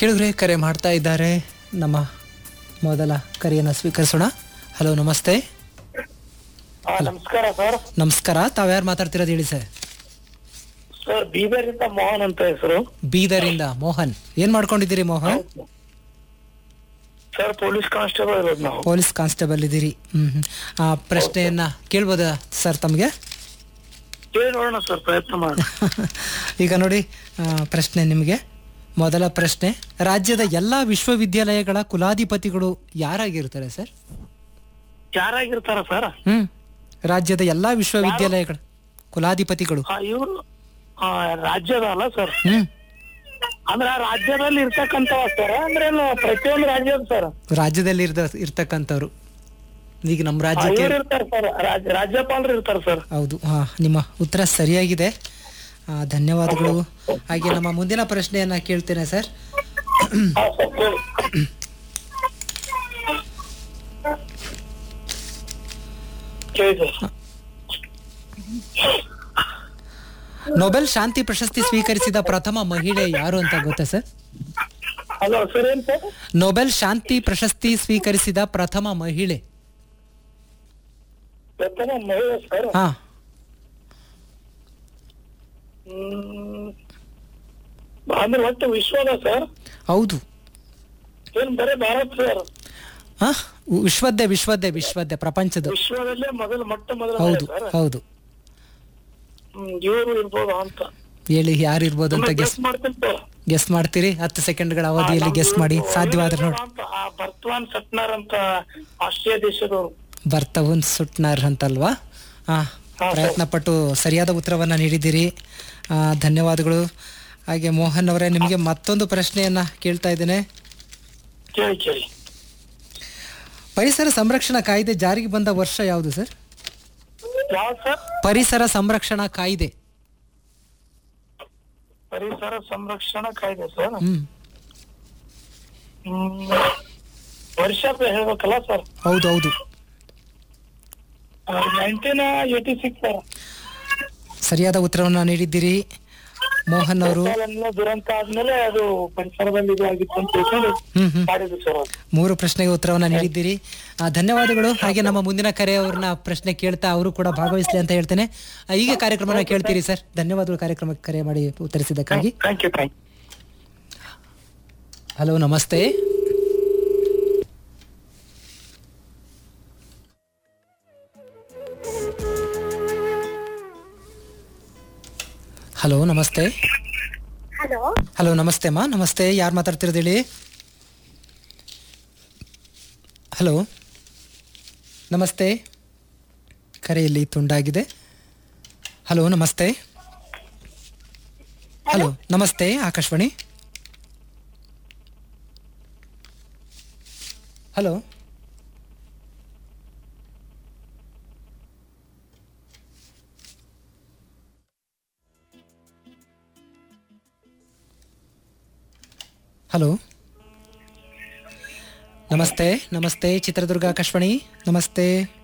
ಕೇಳಿದ್ರೆ ಕರೆ ಮಾಡ್ತಾ ಇದ್ದಾರೆ ನಮ್ಮ ಮೊದಲ ಕರೆಯನ್ನು ಸ್ವೀಕರಿಸೋಣ ಹಲೋ ನಮಸ್ತೆ ಹಾ ನಮಸ್ಕಾರ ಸರ್ ನಮಸ್ಕಾರ ತಾವ್ಯಾರು ಮಾತಾಡ್ತಿರೋದು ಹೇಳಿ ಸರ್ ಸರ್ ಬೀದರಿಂದ ಮೋಹನ್ ಅಂತ ಹೆಸರು ಬೀದರಿಂದ ಮೋಹನ್ ಏನ್ ಮಾಡ್ಕೊಂಡಿದ್ದೀರಿ ಮೋಹನ್ ಸರ್ ಪೊಲೀಸ್ ಕಾನ್ಸ್ಟೇಬಲ್ ಇರೋದು ನಾವು ಪೊಲೀಸ್ ಕಾನ್ಸ್ಟೇಬಲ್ ಇದ್ದೀರಿ ಹ್ಮ್ ಹ್ಮ್. ಆ ಪ್ರಶ್ನೆಯನ್ನ ಕೇಳ್ಬೋದಾ ಸರ್ ತಮಗೆ ಕೇಳಿ ನೋಡೋಣ ಸರ್ ಪ್ರಯತ್ನ ಮಾಡಿ ಈಗ ನೋಡಿ ಆ, ಪ್ರಶ್ನೆ ನಿಮಗೆ ಮೊದಲ ಪ್ರಶ್ನೆ ರಾಜ್ಯದ ಎಲ್ಲಾ ವಿಶ್ವವಿದ್ಯಾಲಯಗಳ ಕುಲಾಧಿಪತಿಗಳು ಯಾರಾಗಿರ್ತಾರೆ ಸರ್ ಯಾರಾಗಿರ್ತಾರ ಸರ್ ಹ್ಮ್ ರಾಜ್ಯದ ಎಲ್ಲಾ ವಿಶ್ವವಿದ್ಯಾಲಯಗಳ ಕುಲಾಧಿಪತಿಗಳು ಇವರು ರಾಜ್ಯದ ಅಲ್ಲ ಸರ್ ಹ್ಮ್ ಅಂದ್ರೆ ಆ ರಾಜ್ಯದಲ್ಲಿ ಇರ್ತಕ್ಕಂಥವ ಸರ್ ಅಂದ್ರೆ ಏನು ಪ್ರತಿಯೊಂದು ರಾಜ್ಯದ ಸರ್ ರಾಜ್ಯದಲ್ಲಿ ಇರ್ದ ಇರ್ತಕ್ಕಂಥವ್ರು ಈಗ ನಮ್ಮ ರಾಜ್ಯಕ್ಕೆ ಇವ್ರು ಇರ್ತಾರೆ ಸರ್ ರಾಜ್ಯ ರಾಜ್ಯಪಾಲರು ಇರ್ತಾರೆ ಸರ್ ಹೌದು ಹಾ ನಿಮ್ಮ ಉತ್ತರ ಸರಿಯಾಗಿದೆ ಆ, ಧನ್ಯವಾದಗಳು ಹಾಗೆ ನಮ್ಮ ಮುಂದಿನ ಪ್ರಶ್ನೆಯನ್ನ ಕೇಳ್ತೇನೆ ಸರ್ ಹಾ ಸರ್ ಕೇಳಿ. ಕೇಳಿ ಸರ್ ನೊಬೆಲ್ ಶಾಂತಿ ಪ್ರಶಸ್ತಿ ಸ್ವೀಕರಿಸಿದ ಪ್ರಥಮ ಮಹಿಳೆ ಯಾರು ಅಂತ ಗೊತ್ತಾ ಸರ್ ಹಲೋ ಸರ್ ಏನ್ ಸರ್ ನೊಬೆಲ್ ಶಾಂತಿ ಪ್ರಶಸ್ತಿ ಸ್ವೀಕರಿಸಿದ ಪ್ರಥಮ ಮಹಿಳೆ ಪ್ರಥಮ ಮಹಿಳೆ ಸರ್ ಹಾ ಹ್ಮ್. ಅಂದ್ರೆ ಒಟ್ಟು ವಿಶ್ವದ ಸರ್ ಹೌದು ಏನ್ ಬರೀ ಭಾರತ್ ಸರ್ ಹಾ ವಿಶ್ವದ್ದೇ ವಿಶ್ವದ್ದೇ ವಿಶ್ವದ್ದೇ ಪ್ರಪಂಚದ ವಿಶ್ವದಲ್ಲೇ ಮೊದಲು ಮೊಟ್ಟ ಮೊದಲ ಹೌದು ಸರ್ ಹೌದು ಇವರು ಇರ್ಬೋದು ಅಂತ ಹೇಳಿ ಯಾರು ಇರ್ಬೋದು ಅಂತ ಗೆಸ್ ಗೆಸ್ ಮಾಡ್ತೀನಿ ಸರ್ ಗೆಸ್ ಮಾಡ್ತೀರಿ ಹತ್ತು ಸೆಕೆಂಡ್ಗಳ ಅವಧಿಯಲ್ಲಿ ಗೆಸ್ ಮಾಡಿ ಸಾಧ್ಯವಾದ್ರೆ ನೋಡಿ ಅಂತ ಆ ಬರ್ತವಾನ್ ಸಟ್ನಾರ್ ಅಂತ ಆಸ್ಟ್ರೇಲಿಯಾ ದೇಶದವರು ಬರ್ತವನ್ ಸುಟ್ನಾರ್ ಅಂತಲ್ವಾ ಹಾ ಹಾ, ಪ್ರಯತ್ನ ಪಟ್ಟು ಸರಿಯಾದ ಉತ್ತರವನ್ನ ನೀಡಿದ್ದೀರಿ ಆ, ಧನ್ಯವಾದಗಳು ಹಾಗೆ ಮೋಹನ್ ಅವರೇ ನಿಮಗೆ ಮತ್ತೊಂದು ಪ್ರಶ್ನೆಯನ್ನ ಕೇಳ್ತಾ ಇದ್ದೇನೆ ಕೇಳಿ ಕೇಳಿ ಪರಿಸರ ಸಂರಕ್ಷಣಾ ಕಾಯ್ದೆ ಜಾರಿಗೆ ಬಂದ ವರ್ಷ ಯಾವುದು ಸರ್ ಯಾವ ಸರ್ ಪರಿಸರ ಸಂರಕ್ಷಣಾ ಕಾಯ್ದೆ ಪರಿಸರ ಸಂರಕ್ಷಣಾ ಕಾಯ್ದೆ ಸರ್ ಹ್ಮ್ ಹ್ಮ್ ವರ್ಷ ಹೇಳ್ಬೇಕಲ್ಲ ಸರ್ ಹೌದು ಹೌದು ನೈನ್ಟೀನ್ ಏಟಿ ಸಿಕ್ಸ್ ಸರ್ ಸರಿಯಾದ ಉತ್ತರವನ್ನ ನೀಡಿದ್ದೀರಿ ಮೋಹನ್ ಅವರು ಎಲ್ಲ ದುರಂತ ಆದ್ಮೇಲೆ ಅದು ಪರಿಸರದಲ್ಲಿ ಇದು ಆಗಿತ್ತು ಅಂತ ತಿಳ್ಕೊಂಡು ಹ್ಮ್ ಹ್ಮ್ ಮಾಡಿದ್ರು ಸರ್ ಅದು ಮೂರು ಪ್ರಶ್ನೆಗೆ ಉತ್ತರವನ್ನ ನೀಡಿದ್ದೀರಿ ಆ, ಧನ್ಯವಾದಗಳು ಹಾಗೆ ನಮ್ಮ ಮುಂದಿನ ಕರೆ ಅವ್ರನ್ನ ಪ್ರಶ್ನೆ ಕೇಳ್ತಾ ಅವರು ಕೂಡ ಭಾಗವಹಿಸಲಿ ಅಂತ ಹೇಳ್ತೇನೆ ಆ, ಈಗ ಕಾರ್ಯಕ್ರಮನ ಕೇಳ್ತೀರಿ ಸರ್ ಧನ್ಯವಾದಗಳು ಕಾರ್ಯಕ್ರಮಕ್ಕೆ ಕರೆ ಮಾಡಿ ಉತ್ತರಿಸಿದ್ದಕ್ಕಾಗಿ ಥ್ಯಾಂಕ್ ಯು ಥ್ಯಾಂಕ್ ಹಲೋ ನಮಸ್ತೆ ಹಲೋ ನಮಸ್ತೆ ಹಲೋ ಹಲೋ ನಮಸ್ತೆ ಅಮ್ಮ ನಮಸ್ತೆ ಯಾರು ಮಾತಾಡ್ತಿರೋದು ಹೇಳಿ ಹಲೋ ನಮಸ್ತೆ ಕರೆಯಲ್ಲಿ ತುಂಡಾಗಿದೆ ಹಲೋ ನಮಸ್ತೆ ಹಲೋ ನಮಸ್ತೆ ಆಕಾಶವಾಣಿ ಹಲೋ ಹಲೋ ನಮಸ್ತೆ ನಮಸ್ತೆ ಚಿತ್ರದುರ್ಗ ಆಕಾಶವಾಣಿ ನಮಸ್ತೆ